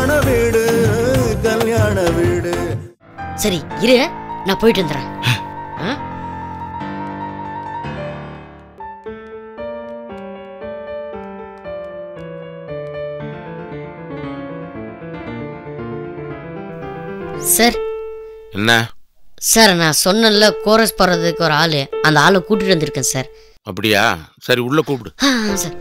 கல்யாண வீடு கல்யாண வீடு சரி இரு நான் போயிட்டு வந்துடுறேன் ஆ? சார் என்ன சார் நான் சொன்னேன்ல கோரஸ் போடுறதுக்கு ஒரு ஆளு அந்த ஆளை கூட்டிட்டு வந்திருக்கேன் சார் அப்படியா சரி உள்ள கூப்பிடு ஆ, ஆ, சார்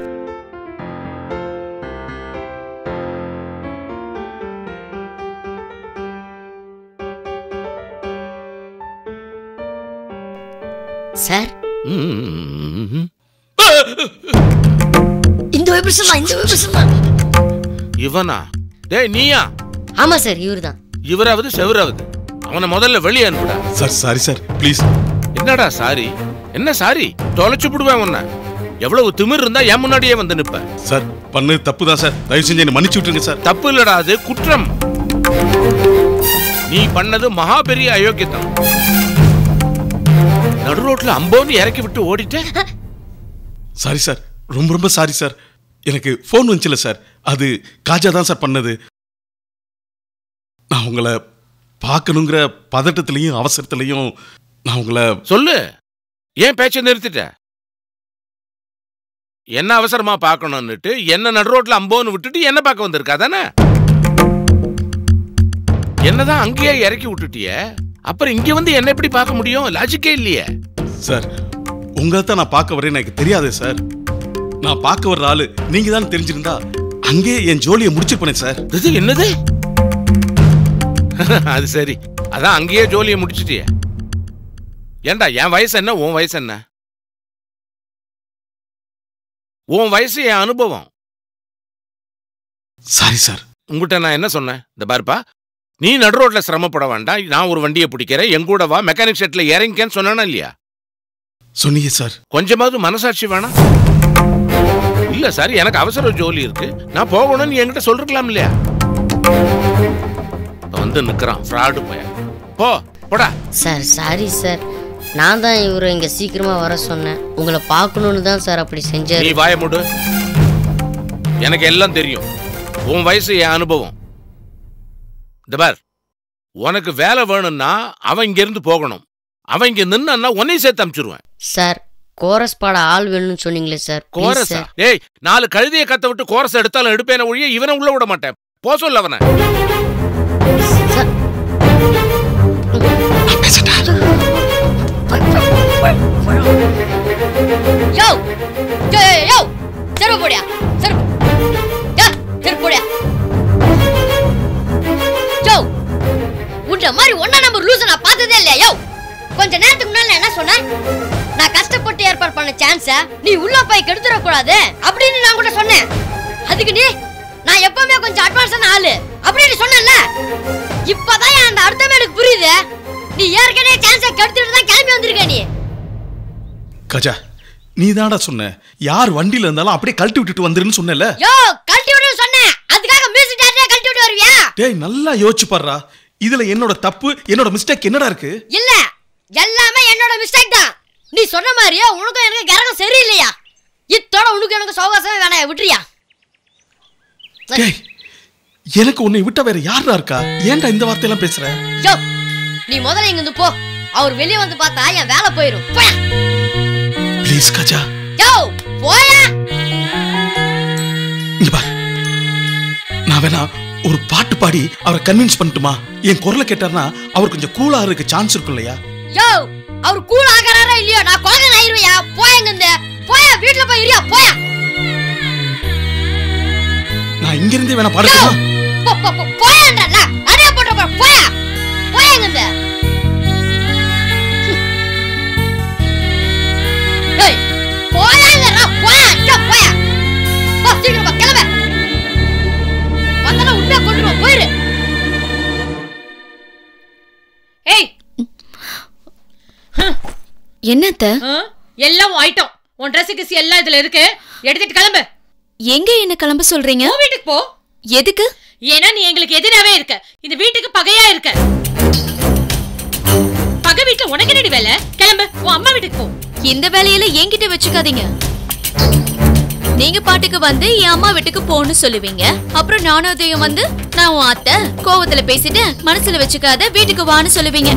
சார் ம்ம். இந்த வைப்ரேஷன் இந்த வைப்ரேஷன் இவனா டேய் நீயா ஆமா சார் இவரு தான் இவராவது செவராவது அவனை முதல்ல வெளியே அனுப்புடா சார் சாரி சார் ப்ளீஸ் என்னடா சாரி என்ன சாரி தொலைச்சு விடுவேன் உன்னை எவ்வளவு திமிர் இருந்தா என் முன்னாடியே வந்து நிப்ப சார் பண்ணது தப்பு தான் சார் தயவு செஞ்சு என்னை மன்னிச்சு விட்டுருங்க சார் தப்பு இல்லடா அது குற்றம் நீ பண்ணது மகா பெரிய அயோக்கியத்தனம் நடு ரோட்ல அம்போன்னு இறக்கி விட்டு ஓடிட்ட சாரி சார் ரொம்ப ரொம்ப சாரி சார் எனக்கு ஃபோன் வந்துச்சுல சார் அது காஜா தான் சார் பண்ணது நான் உங்களை பார்க்கணுங்கிற பதட்டத்திலையும் அவசரத்திலையும் நான் உங்களை சொல்லு ஏன் பேச்ச நிறுத்திட்ட என்ன அவசரமா பார்க்கணும்னுட்டு என்ன நடு ரோட்ல அம்போன்னு விட்டுட்டு என்ன பார்க்க வந்திருக்கா தானே என்னதான் அங்கேயே இறக்கி விட்டுட்டிய அப்புறம் இங்க வந்து என்ன எப்படி பார்க்க முடியும் லாஜிக்கே இல்லையே சார் உங்களை தான் நான் பார்க்க வரேன்னு எனக்கு தெரியாதே சார் நான் பார்க்க வர்ற ஆளு நீங்க தான் தெரிஞ்சிருந்தா அங்கேயே என் ஜோலியை முடிச்சிருப்பேனே சார் இது என்னது அது சரி அதான் அங்கேயே ஜோலியை முடிச்சிட்டியே ஏண்டா என் வயசு என்ன உன் வயசு என்ன உன் வயசு என் அனுபவம் சாரி சார் உங்ககிட்ட நான் என்ன சொன்னேன் இந்த பாருப்பா நீ நடு ரோட்ல சிரமப்பட வேண்டாம் நான் ஒரு வண்டியை பிடிக்கிறேன் என் கூட வா மெக்கானிக் ஷெட்ல இறங்கிக்கன்னு சொன்னானா இல்லையா சொன்னீங்க சார் கொஞ்சமாவது மனசாட்சி வேணாம் இல்ல சார் எனக்கு அவசர ஜோலி இருக்கு நான் போகணும்னு என்கிட்ட சொல்லிருக்கலாம் இல்லையா இப்ப வந்து நிக்கிறான் ஃப்ராடு பையன் போ போடா சார் சாரி சார் நான் தான் இவரை இங்க சீக்கிரமா வர சொன்னேன் உங்களை பார்க்கணும்னு தான் சார் அப்படி நீ செஞ்சாரு வாய மூடு எனக்கு எல்லாம் தெரியும் உன் வயசு என் அனுபவம் இந்த பார் உனக்கு வேலை வேணும்னா அவன் இங்க இருந்து போகணும் அவன் இங்க நின்னா உன்னையும் சேர்த்து அனுப்பிச்சிருவேன் சார் கோரஸ் பாட ஆள் வேணும்னு சொன்னீங்களே சார் Please கோரஸா சார் ஏய் நாலு கழுதையை கத்த விட்டு கோரஸ் எடுத்தாலும் எடுப்பேன ஒழிய இவனை உள்ள விட மாட்டேன் போ சொல்ல அவனை சார் யோ யோ யோ யோ செருப்பு போடியா செருப்பு யோ செருப்பு போடியா யோ உன்ன மாதிரி ஒன்னா நம்பர் லூச நான் பார்த்ததே இல்லையா யோ கொஞ்ச நேரத்துக்கு முன்னால நான் என்ன சொன்னேன் நான் கஷ்டப்பட்டு ஏற்பாடு பண்ண சான்ஸ நீ உள்ள போய் கெடுத்துட கூடாது அப்படின்னு நான் கூட சொன்னேன் அதுக்கு நீ நான் எப்பவுமே கொஞ்சம் அட்வான்ஸான ஆளு அப்படின்னு சொன்னேன்ல இப்பதான் என் அந்த அர்த்தமே எனக்கு புரியுது நீ ஏற்கனவே சான்ஸை கெடுத்துட்டு தான் கிளம்பி வந்திருக்க நீ கஜா நீ தான்டா சொன்ன யார் வண்டியில இருந்தாலும் அப்படியே கழட்டி விட்டுட்டு வந்துருன்னு சொன்னல யோ கழட்டி விடு சொன்னேன் அதுக்காக மியூசிக் டேரக்டரே கழட்டி விட்டு வருவியா டேய் நல்லா யோசிச்சு பாருடா இதுல என்னோட தப்பு என்னோட மிஸ்டேக் என்னடா இருக்கு இல்ல எல்லாமே என்னோட மிஸ்டேக் தான் நீ சொன்ன மாதிரியே உனக்கும் எனக்கு கரகம் சரியில்லையா இத்தோட உனக்கு எனக்கு சௌகாசமே வேணாம் விட்டுறியா டேய் எனக்கு உன்னை விட்ட வேற யாரா இருக்கா ஏன்டா இந்த வார்த்தையெல்லாம் பேசுற யோ நீ முதல்ல இங்க இருந்து போ அவர் வெளியே வந்து பார்த்தா என் வேலை போயிடும் போயா ப்ளீஸ் கஜா யோ போயா இங்க பார் நான் வேணா ஒரு பாட்டு பாடி அவரை கன்வின்ஸ் பண்ணட்டுமா என் குரலை கேட்டார்னா அவர் கொஞ்சம் கூலா இருக்க சான்ஸ் இருக்கும் இல்லையா யோ அவர் கூல் ஆகறாரா இல்லையோ நான் குழந்தை ஆயிருவையா போயா இங்க இருந்து போயா வீட்டுல போய் இரியா போயா நான் இங்க இருந்தே வேணா யோ பாடட்டுமா போ போ போ போயான்றல அடைய போட்டு போ போயா போயா இங்க இருந்து ஏய் போயாங்கறா போயா யோ போயா போ சீக்கிரம் போ கிளம்பு வந்தா உண்மையா கொண்டுரும் போயிரு ஏய் என்னத்த ஆ? எல்லாம் உன் ஐட்டம் உன் ட்ரெஸ் கிஸ் எல்லாம் இதுல இருக்கு எடுத்துட்டு கிளம்பு எங்க என்ன கிளம்ப சொல்றீங்க உன் வீட்டுக்கு போ எதுக்கு ஏன்னா நீ எங்களுக்கு எதிராவே இருக்க இந்த வீட்டுக்கு பகையா இருக்க பகை வீட்டுல உனக்கு என்னடி வேலை கிளம்பு உன் அம்மா வீட்டுக்கு போ இந்த வேலையில என்கிட்ட வச்சுக்காதீங்க நீங்க பாட்டுக்கு வந்து என் அம்மா வீட்டுக்கு போன்னு சொல்லுவீங்க அப்புறம் நானும் அதையும் வந்து நான் உன் அத்தை கோவத்துல பேசிட்டு மனசுல வச்சுக்காத வீட்டுக்கு வான்னு சொல்லுவீங்க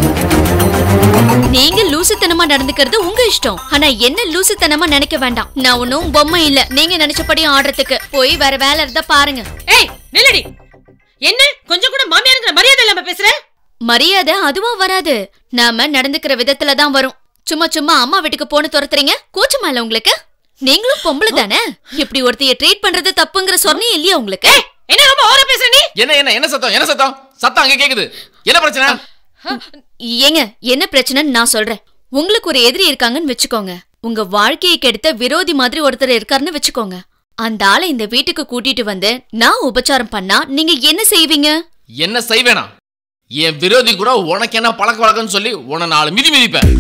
நீங்க லூசுத்தனமா நடந்துக்கிறது உங்க இஷ்டம் ஆனா என்ன லூசுத்தனமா நினைக்க வேண்டாம் நான் ஒன்னும் பொம்மை இல்ல நீங்க நினைச்சபடி ஆடுறதுக்கு போய் வேற வேலை இருந்தா பாருங்க ஏய் நில்லடி என்ன கொஞ்சம் கூட மாமியாருங்கிற மரியாதை இல்லாம பேசுற மரியாதை அதுவா வராது நாம நடந்துக்கிற விதத்துல தான் வரும் சும்மா சும்மா அம்மா வீட்டுக்கு போன்னு துரத்துறீங்க கூச்சமா இல்ல உங்களுக்கு நீங்களும் பொம்பளை தானே இப்படி ஒருத்தைய ட்ரீட் பண்றது தப்புங்கிற சொன்னே இல்லையா உங்களுக்கு ஏய் என்ன ரொம்ப ஓவரா பேசுற நீ என்ன என்ன என்ன சத்தம் என்ன சத்தம் சத்தம் அங்க கேக்குது என்ன பிரச்சனை ஏங்க என்ன பிரச்சனைன்னு நான் சொல்றேன் உங்களுக்கு ஒரு எதிரி இருக்காங்கன்னு வச்சுக்கோங்க உங்க வாழ்க்கையை கெடுத்த விரோதி மாதிரி ஒருத்தர் இருக்காருன்னு வச்சுக்கோங்க அந்த ஆளை இந்த வீட்டுக்கு கூட்டிட்டு வந்து நான் உபச்சாரம் பண்ணா நீங்க என்ன செய்வீங்க என்ன செய்வேனா என் விரோதி கூட உனக்கு என்ன பழக்க வழக்கம்னு சொல்லி உன்னை நாலு மிதி மிதிப்பேன்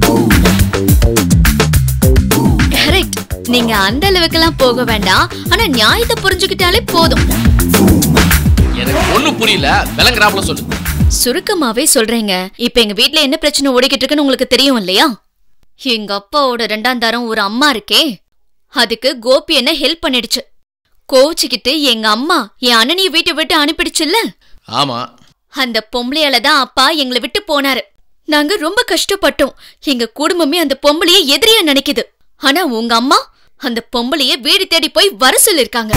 கரெக்ட் நீங்க அந்த அளவுக்கெல்லாம் போக வேண்டாம் ஆனா நியாயத்தை புரிஞ்சுக்கிட்டாலே போதும் எனக்கு ஒண்ணு புரியல விலங்குறாப்புல சொல்லு சுருக்கமாவே சொல்றேங்க இப்ப எங்க வீட்ல என்ன பிரச்சனை ஓடிக்கிட்டு இருக்குன்னு உங்களுக்கு தெரியும் இல்லையா எங்க அப்பாவோட ரெண்டாம் தரம் ஒரு அம்மா இருக்கே அதுக்கு கோபி என்ன ஹெல்ப் பண்ணிடுச்சு கோவிச்சுக்கிட்டு எங்க அம்மா என் அண்ணனைய வீட்டை விட்டு அனுப்பிடுச்சுல்ல ஆமா அந்த பொம்பளையால தான் அப்பா எங்களை விட்டு போனாரு நாங்க ரொம்ப கஷ்டப்பட்டோம் எங்க குடும்பமே அந்த பொம்பளைய எதிரியா நினைக்குது ஆனா உங்க அம்மா அந்த பொம்பளைய வீடு தேடி போய் வர சொல்லிருக்காங்க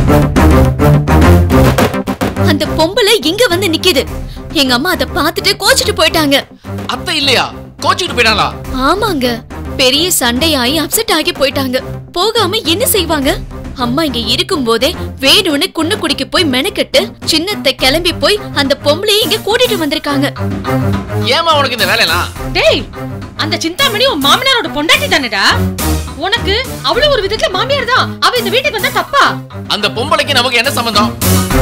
அந்த பொம்பளை இங்க வந்து நிக்குது எங்க அம்மா அத பார்த்துட்டு கோச்சிட்டு போயிட்டாங்க அத்தை இல்லையா கோச்சுக்கிட்டு போயிட்டாங்களா ஆமாங்க பெரிய சண்டையாயி அப்செட் ஆகி போயிட்டாங்க போகாம என்ன செய்வாங்க அம்மா இங்க இருக்கும் போதே வேணும்னு குண்ணு குடிக்க போய் மெனக்கெட்டு சின்னத்தை கிளம்பி போய் அந்த பொம்பளைய இங்க கூட்டிட்டு வந்திருக்காங்க ஏமா உனக்கு இந்த வேலையெல்லாம் டேய் அந்த சிந்தாமணி உன் மாமனாரோட பொண்டாட்டி தானேடா உனக்கு அவ்வளவு ஒரு விதத்துல மாமியார் தான் அவ இந்த வீட்டுக்கு வந்தா தப்பா அந்த பொம்பளைக்கு நமக்கு என்ன சம்பந்தம்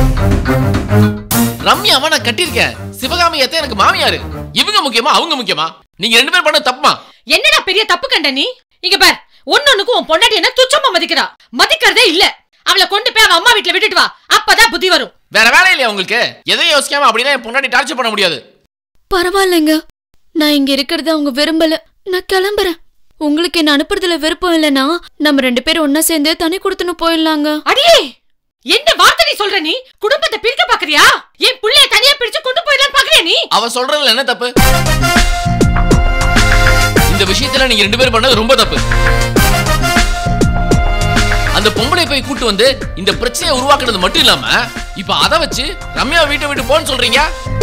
ரம்யாவை நான் கட்டியிருக்கேன் சிவகாமி அத்தை எனக்கு மாமியாரு இவங்க முக்கியமா அவங்க முக்கியமா நீங்க ரெண்டு பேரும் பண்ண தப்புமா என்னடா பெரிய தப்பு கண்ட நீ இங்க பார் ஒன்னொன்னுக்கு உன் பொண்டாட்டி என்ன துச்சமா மதிக்கிறா மதிக்கிறதே இல்ல அவளை கொண்டு போய் அவ அம்மா வீட்டுல விட்டுட்டு வா அப்பதான் புத்தி வரும் வேற வேலை இல்லையா உங்களுக்கு எதையும் யோசிக்காம அப்படின்னா என் பொண்டாட்டி டார்ச்சர் பண்ண முடியாது பரவாயில்லைங்க நான் இங்க இருக்கிறத அவங்க விரும்பல நான் கிளம்புறேன் உங்களுக்கு என்ன அனுப்புறதுல விருப்பம் இல்லைன்னா நம்ம ரெண்டு பேரும் ஒன்னா சேர்ந்து தனி கொடுத்துன்னு போயிடலாங்க அடியே என்ன வார்த்தை நீ சொல்ற நீ குடும்பத்தை பிரிக்க பாக்குறியா என் புள்ளைய தனியா பிரிச்சு கொண்டு போயிடலாம் பாக்குறியா நீ அவ சொல்றதுல என்ன தப்பு இந்த விஷயத்துல நீங்க ரெண்டு பேரும் பண்ணது ரொம்ப தப்பு அந்த பொம்பளை போய் கூட்டு வந்து இந்த பிரச்சனையை உருவாக்குனது மட்டும் இல்லாம இப்ப அதை வச்சு ரம்யா வீட்டை விட்டு போன்னு சொல்றீங்க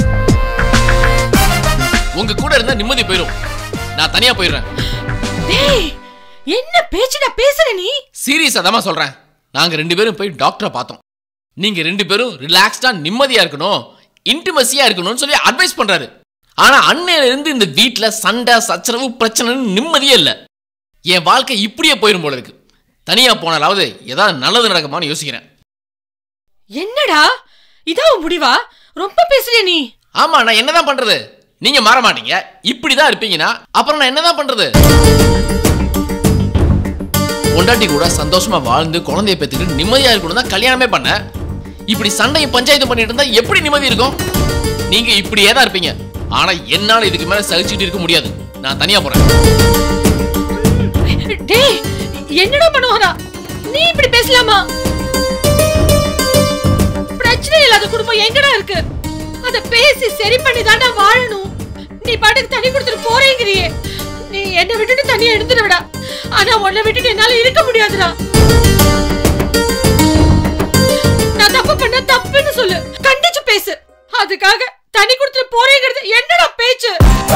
உங்க கூட இருந்தா நிம்மதி போயிடும் நான் தனியா போயிடுறேன் டேய் என்ன பேச்சுடா பேசுற நீ சீரியஸா தான் சொல்றேன் நாங்க ரெண்டு பேரும் போய் டாக்டரை பார்த்தோம் நீங்க ரெண்டு பேரும் ரிலாக்ஸ்டா நிம்மதியா இருக்கணும் இன்டிமசியா இருக்கணும்னு சொல்லி அட்வைஸ் பண்றாரு ஆனா அன்னையில இருந்து இந்த வீட்ல சண்டை சச்சரவு பிரச்சனைன்னு நிம்மதியே இல்ல என் வாழ்க்கை இப்படியே போயிடும் போல இருக்கு தனியா போனாலாவது ஏதாவது நல்லது நடக்குமான்னு யோசிக்கிறேன் என்னடா இதான் உன் முடிவா ரொம்ப பேசுறிய நீ ஆமா நான் என்னதான் பண்றது நீங்க மாற மாட்டீங்க இப்படிதான் இருப்பீங்கன்னா அப்புறம் நான் என்னதான் பண்றது பொண்டாட்டி கூட சந்தோஷமா வாழ்ந்து குழந்தைய பெற்றுக்கிட்டு நிம்மதியா இருக்கணும் தான் கல்யாணமே பண்ணேன் இப்படி சண்டையும் பஞ்சாயத்து பண்ணிட்டு இருந்தா எப்படி நிம்மதி இருக்கும் நீங்க இப்படியே தான் இருப்பீங்க ஆனா என்னால இதுக்கு மேல சகிச்சுட்டு இருக்க முடியாது நான் தனியா போறேன் டேய் என்னடா மனோகரா நீ இப்படி பேசலாமா பிரச்சனை இல்லாத குடும்பம் எங்கடா இருக்கு அத பேசி சரி பண்ணி தாண்டா வாழணும் நீ பாட்டுக்கு தனி கொடுத்துட்டு போறேங்கிறியே நீ என்னை விட்டுட்டு தனியா எடுத்துடுவிடா ஆனா உன்னை விட்டுட்டு என்னால இருக்க முடியாதுடா நான் தப்பு பண்ண தப்புன்னு சொல்லு கண்டிச்சு பேசு அதுக்காக தனி கொடுத்துட்டு போறேங்கிறது என்னடா பேச்சு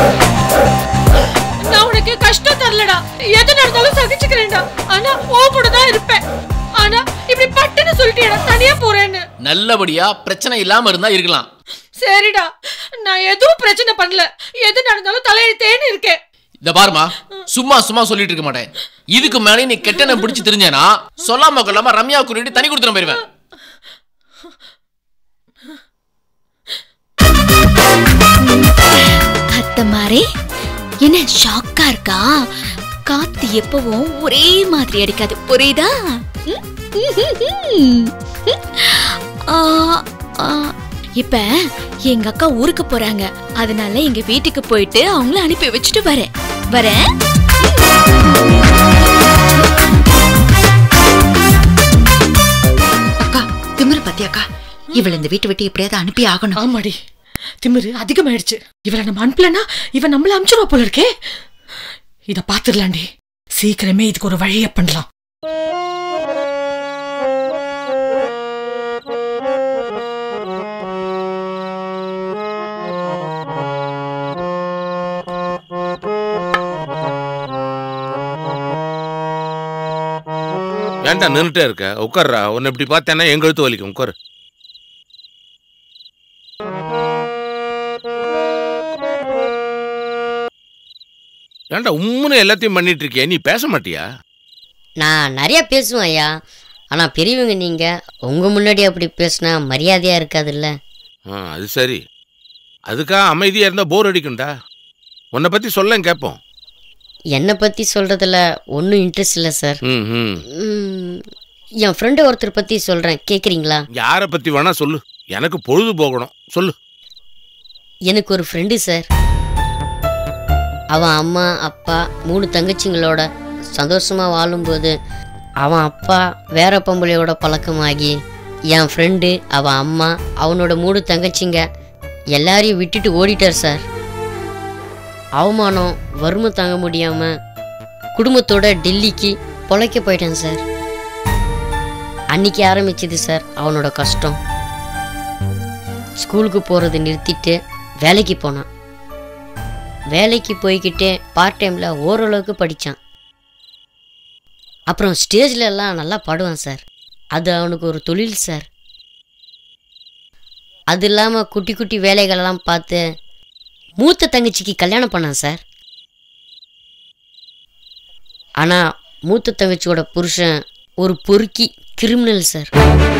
நான் உனக்கு கஷ்டம் தரலடா எது நடந்தாலும் சகிச்சுக்கிறேன்டா ஆனா உன் கூட தான் இருப்பேன் ஆனா இப்படி பட்டுன்னு சொல்லிட்டேடா தனியா போறேன்னு நல்லபடியா பிரச்சனை இல்லாம இருந்தா இருக்கலாம் சரிடா நான் எதுவும் பிரச்சனை பண்ணல எது நடந்தாலும் தலையெழுத்தேன்னு இருக்கேன் இந்த பாருமா சும்மா சும்மா சொல்லிட்டு இருக்க மாட்டேன் இதுக்கு மேலே நீ கெட்டனை பிடிச்சு தெரிஞ்சேனா சொல்லாம கொள்ளாம ரம்யா கூட்டிட்டு தனி கொடுத்துட போயிருவேன் அத்த மாதிரி என்ன ஷாக்கா இருக்கா காத்து எப்பவும் ஒரே மாதிரி அடிக்காது புரியுதா ம்? ம். ஆ, ஆ. இப்ப எங்க அக்கா ஊருக்கு போறாங்க அதனால எங்க வீட்டுக்கு போயிட்டு அவங்கள அனுப்பி வச்சுட்டு வரேன் வரேன் அக்கா இவளை இந்த வீட்டை விட்டு எப்படியாவது அனுப்பி ஆகணும் ஆமாடி திமிரு அதிகமாயிடுச்சு இவளை நம்ம அனுப்பலனா இவன் நம்மள அனுப்பிச்சிருவா போல இருக்கே இத பாத்துடலாண்டி சீக்கிரமே இதுக்கு ஒரு வழியை பண்ணலாம் ஏன்டா நின்றுட்டே இருக்க உட்கார்றா உன்னை இப்படி பார்த்தேன்னா எங்க எழுத்து வலிக்கும் உட்காரு ஏன்டா உம்முன்னு எல்லாத்தையும் பண்ணிட்டு இருக்கிய நீ பேச மாட்டியா நான் நிறைய பேசுவேன் ஐயா ஆனால் பெரியவங்க நீங்கள் உங்கள் முன்னாடி அப்படி பேசினா மரியாதையாக இருக்காதுல்ல ஆ அது சரி அதுக்காக அமைதியா இருந்தா போர் அடிக்கும்டா உன்னை பத்தி சொல்ல கேட்போம் என்னை பற்றி சொல்கிறதுல ஒன்றும் இன்ட்ரெஸ்ட் இல்லை சார் ம் ம் ம், என் ஃப்ரெண்டு ஒருத்தர் பற்றி சொல்கிறேன் கேட்குறீங்களா யாரை பத்தி வேணா சொல்லு எனக்கு பொழுது போகணும் சொல்லு எனக்கு ஒரு ஃப்ரெண்டு சார் அவன் அம்மா அப்பா மூணு தங்கச்சிங்களோட சந்தோஷமாக வாழும்போது அவன் அப்பா வேற பொம்பளையோட பழக்கமாகி என் ஃப்ரெண்டு அவன் அம்மா அவனோட மூணு தங்கச்சிங்க எல்லாரையும் விட்டுட்டு ஓடிட்டார் சார் அவமானம் வறுமை தாங்க முடியாமல் குடும்பத்தோட டெல்லிக்கு பொழைக்க போயிட்டேன் சார் அன்னைக்கு ஆரம்பிச்சது சார் அவனோட கஷ்டம் ஸ்கூலுக்கு போகிறத நிறுத்திட்டு வேலைக்கு போனான் வேலைக்கு போய்கிட்டே பார்ட் டைமில் ஓரளவுக்கு படித்தான் அப்புறம் ஸ்டேஜ்ல எல்லாம் நல்லா பாடுவான் சார் அது அவனுக்கு ஒரு தொழில் சார் அது இல்லாமல் குட்டி குட்டி வேலைகளெல்லாம் பார்த்து மூத்த தங்கச்சிக்கு கல்யாணம் பண்ணான் சார் ஆனால் மூத்த தங்கச்சியோட புருஷன் ஒரு பொறுக்கி கிரிமினல் சார்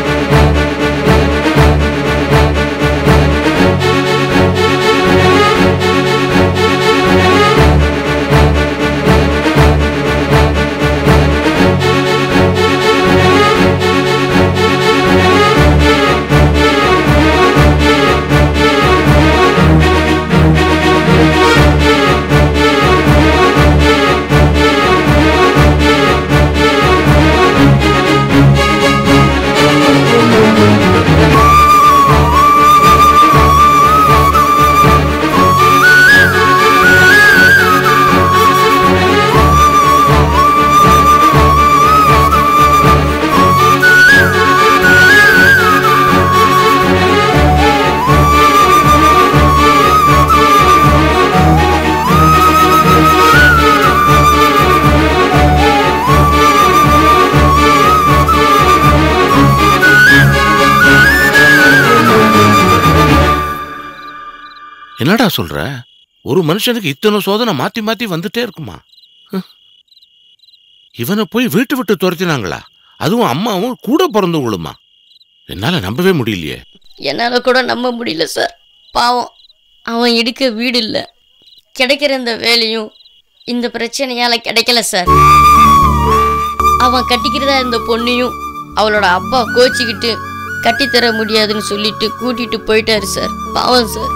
என்னடா சொல்ற ஒரு மனுஷனுக்கு இத்தனை சோதனை மாத்தி மாத்தி வந்துட்டே இருக்குமா ஹம். இவனை போய் வீட்டு விட்டு துரத்தினாங்களா அதுவும் அம்மாவும் கூட பிறந்தவங்களுமா என்னால நம்பவே முடியலையே என்னால் கூட நம்ப முடியல சார் பாவம் அவன் எடுக்க வீடு இல்லை கிடைக்கிற இந்த வேலையும் இந்த பிரச்சனையால் கிடைக்கல சார் அவன் கட்டிக்கிறதா இந்த பொண்ணையும் அவளோட அப்பா கோச்சிக்கிட்டு கட்டித்தர முடியாதுன்னு சொல்லிட்டு கூட்டிட்டு போயிட்டாரு சார் பாவம் சார்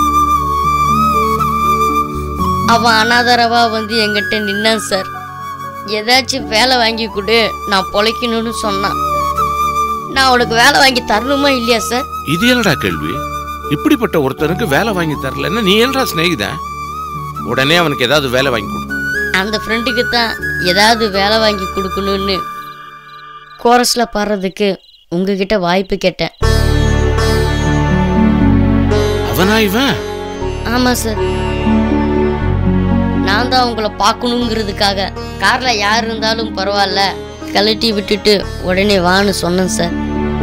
அவன் அனாதரவா வந்து என்கிட்ட நின்னான் சார் ஏதாச்சும் வேலை வாங்கி கொடு நான் பொழைக்கணும்னு சொன்னான் நான் அவனுக்கு வேலை வாங்கி தரணுமா இல்லையா சார் இது என்னடா கேள்வி இப்படிப்பட்ட ஒருத்தனுக்கு வேலை வாங்கி தரலன்னா நீ என்னடா சிநேகிதன் உடனே அவனுக்கு ஏதாவது வேலை வாங்கி கொடு அந்த ஃப்ரெண்டுக்கு தான் ஏதாவது வேலை வாங்கி கொடுக்கணும்னு கோரஸில் பாடுறதுக்கு உங்ககிட்ட வாய்ப்பு கேட்டேன் அவனா இவன் ஆமாம் சார் நான் தான் உங்களை பார்க்கணுங்கிறதுக்காக காரில் யார் இருந்தாலும் பரவாயில்ல கழட்டி விட்டுட்டு உடனே வான்னு சொன்னேன் சார்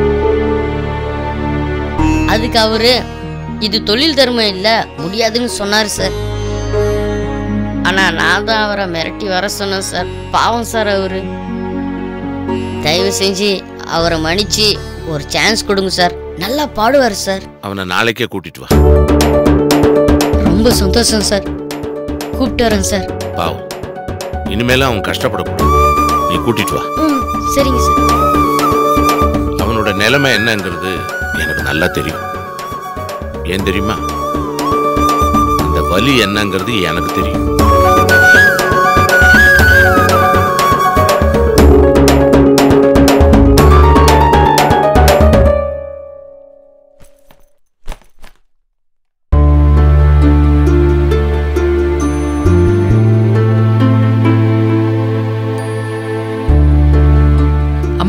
அதுக்கு அவரு இது தொழில் தர்மம் இல்லை முடியாதுன்னு சொன்னார் சார் ஆனால் நான் தான் அவரை மிரட்டி வர சொன்னேன் சார் பாவம் சார் அவரு தயவு செஞ்சு அவரை மன்னிச்சு ஒரு சான்ஸ் கொடுங்க சார் நல்லா பாடுவார் சார் அவனை நாளைக்கே கூட்டிட்டு வா ரொம்ப சந்தோஷம் சார் கூப்பிட்டு வரேன் சார் பாவம் இனிமேல அவன் கஷ்டப்படக்கூடாது நீ கூட்டிட்டு வா ம் சரிங்க சார் அவனோட நிலைமை என்னங்கிறது எனக்கு நல்லா தெரியும் ஏன் தெரியுமா அந்த வலி என்னங்கிறது எனக்கு தெரியும்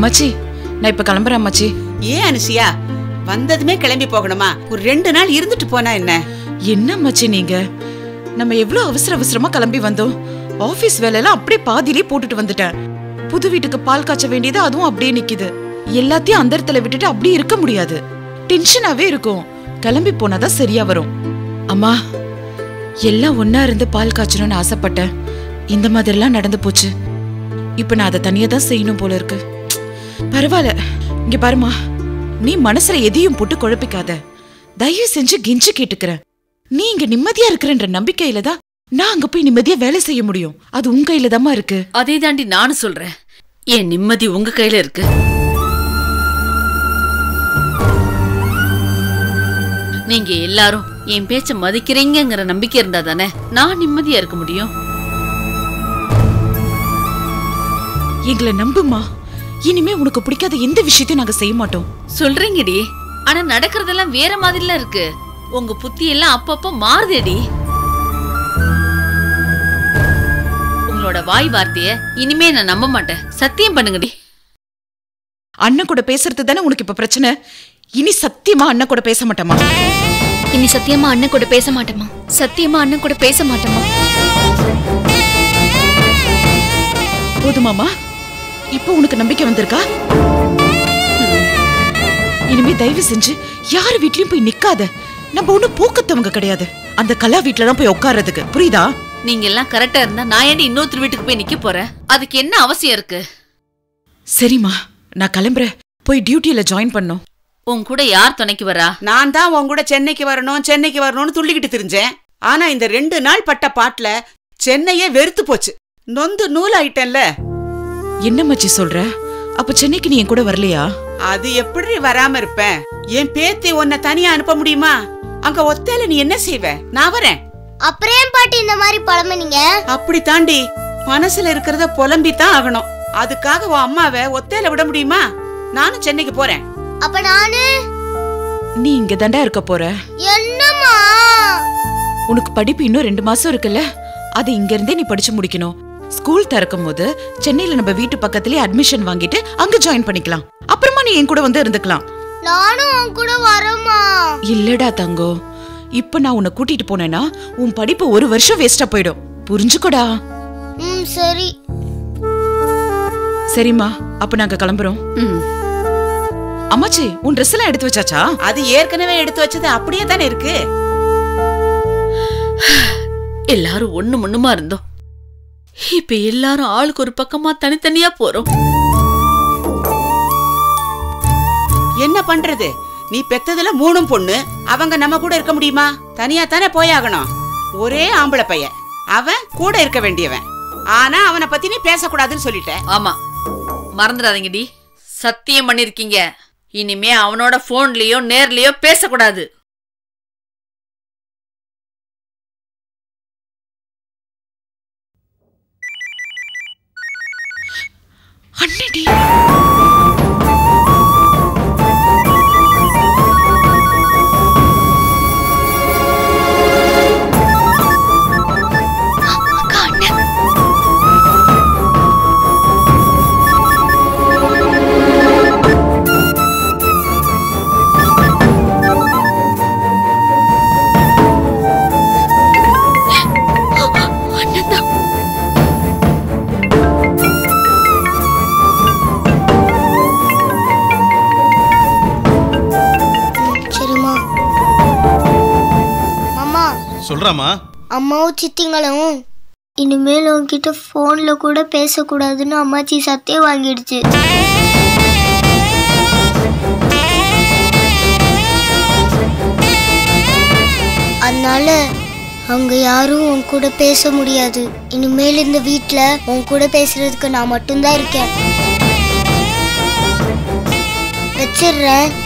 அம்மாச்சி நான் இப்ப கிளம்புறேன் அம்மாச்சி ஏன் அனுசியா வந்ததுமே கிளம்பி போகணுமா ஒரு ரெண்டு நாள் இருந்துட்டு போனா என்ன என்ன அம்மாச்சி நீங்க நம்ம எவ்வளவு அவசர அவசரமா கிளம்பி வந்தோம் ஆபீஸ் வேலையெல்லாம் அப்படியே பாதியிலே போட்டுட்டு வந்துட்டேன் புது வீட்டுக்கு பால் காய்ச்ச வேண்டியது அதுவும் அப்படியே நிக்குது எல்லாத்தையும் அந்த இடத்துல விட்டுட்டு அப்படியே இருக்க முடியாது டென்ஷனாவே இருக்கும் கிளம்பி போனாதான் சரியா வரும் அம்மா எல்லாம் ஒன்னா இருந்து பால் காய்ச்சணும்னு ஆசைப்பட்டேன் இந்த மாதிரிலாம் நடந்து போச்சு இப்ப நான் அதை தனியா தான் செய்யணும் போல இருக்கு பரவாயில்ல இங்க பாருமா நீ மனசுல எதையும் போட்டு குழப்பிக்காத தயவு செஞ்சு கெஞ்சு கேட்டுக்கிறேன் நீ இங்க நிம்மதியா இருக்கிறன்ற நம்பிக்கையில தான் நான் அங்க போய் நிம்மதியா வேலை செய்ய முடியும் அது உன் கையில தாம்மா இருக்கு அதே தாண்டி நானும் சொல்றேன் என் நிம்மதி உங்க கையில இருக்கு நீங்க எல்லாரும் என் பேச்ச மதிக்கிறீங்கங்கிற நம்பிக்கை இருந்தா தானே நான் நிம்மதியா இருக்க முடியும் எங்களை நம்புமா இனிமே உனக்கு பிடிக்காத எந்த விஷயத்தையும் நாங்க செய்ய மாட்டோம் சொல்றீங்கடி ஆனா நடக்கிறதெல்லாம் வேற மாதிரிலாம் இருக்கு உங்க புத்தி எல்லாம் அப்பப்போ மாறுதேடி உங்களோட வாய் வார்த்தைய இனிமே நான் நம்ப மாட்டேன் சத்தியம் பண்ணுங்கடி அண்ணன் கூட பேசுறது தானே உனக்கு இப்ப பிரச்சனை இனி சத்தியமா அண்ணன் கூட பேச மாட்டேமா இனி சத்தியமா அண்ணன் கூட பேச மாட்டேமா சத்தியமா அண்ணன் கூட பேச மாட்டேமா போதுமாமா இப்போ உனக்கு நம்பிக்கை வந்திருக்கா இனிமே தயவு செஞ்சு யார் வீட்லயும் போய் நிக்காத நம்ம ஒண்ணும் போக்கத்தவங்க கிடையாது அந்த கலா வீட்ல தான் போய் உட்கார்றதுக்கு புரியுதா நீங்க எல்லாம் கரெக்டா இருந்தா நான் ஏன்டி இன்னொருத்தர் வீட்டுக்கு போய் நிக்க போறேன் அதுக்கு என்ன அவசியம் இருக்கு சரிம்மா நான் கிளம்புறேன் போய் டியூட்டியில ஜாயின் பண்ணும் உன் கூட யார் துணைக்கு வரா நான் தான் உன் கூட சென்னைக்கு வரணும் சென்னைக்கு வரணும்னு துள்ளிக்கிட்டு திரிஞ்சேன் ஆனா இந்த ரெண்டு நாள் பட்ட பாட்டுல சென்னையே வெறுத்து போச்சு நொந்து நூல் ஆயிட்டேன்ல என்ன மச்சி சொல்ற அப்ப சென்னைக்கு நீ என் கூட வரலையா அது எப்படி வராம இருப்பேன் என் பேத்தி உன்னை தனியா அனுப்ப முடியுமா அங்க ஒத்தையில நீ என்ன செய்வ நான் வரேன் அப்புறம் ஏன் பாட்டி இந்த மாதிரி புலம்புனீங்க அப்படி தாண்டி மனசுல இருக்கிறத புலம்பி தான் ஆகணும் அதுக்காக உன் அம்மாவை ஒத்தையில விட முடியுமா நானும் சென்னைக்கு போறேன் அப்ப நானு நீ இங்க தாண்டா இருக்க போற என்னம்மா உனக்கு படிப்பு இன்னும் ரெண்டு மாசம் இருக்குல்ல அது இங்க இருந்தே நீ படிச்சு முடிக்கணும் ஸ்கூல் திறக்கும் போது சென்னையில நம்ம வீட்டு பக்கத்துலயே அட்மிஷன் வாங்கிட்டு அங்க ஜாயின் பண்ணிக்கலாம் அப்புறமா நீ என் கூட வந்து இருந்துக்கலாம் நானும் உன் கூட வரேம்மா இல்லடா தங்கோ இப்ப நான் உன்னை கூட்டிட்டு போனேன்னா உன் படிப்பு ஒரு வருஷம் வேஸ்டா போயிடும் புரிஞ்சுக்கோடா ம் சரி சரிம்மா அப்ப நாங்க கிளம்புறோம் அம்மாச்சி உன் ட்ரெஸ் எல்லாம் எடுத்து வச்சாச்சா அது ஏற்கனவே எடுத்து வச்சது அப்படியே தானே இருக்கு எல்லாரும் ஒண்ணு மண்ணுமா இருந்தோம் இப்ப எல்லாரும் ஆளுக்கு ஒரு பக்கமா தனித்தனியா போறோம் என்ன பண்றது நீ பெத்ததுல மூணும் பொண்ணு அவங்க நம்ம கூட இருக்க முடியுமா தனியா தானே போயாகணும் ஒரே ஆம்பளை பையன் அவன் கூட இருக்க வேண்டியவன் ஆனா அவனை பத்தி நீ பேசக்கூடாதுன்னு சொல்லிட்ட ஆமா மறந்துடாதீங்கடி சத்தியம் பண்ணிருக்கீங்க இனிமே அவனோட போன்லயோ நேர்லயோ பேசக்கூடாது அண்ணடி அக்கா அண்ணன் அண்ணன் தான் சரிம்மா மாமா சொல்றாமா அம்மாவும் சித்திங்களும் இனிமேல் உன்கிட்ட ஃபோன்ல கூட பேசக்கூடாதுன்னு அம்மாச்சி சத்தியம் வாங்கிடுச்சு அதனால அவங்க யாரும் உன் கூட பேச முடியாது இனிமேல் இந்த வீட்டில் உன் கூட பேசுறதுக்கு நான் மட்டும்தான் இருக்கேன் வச்சிடுறேன்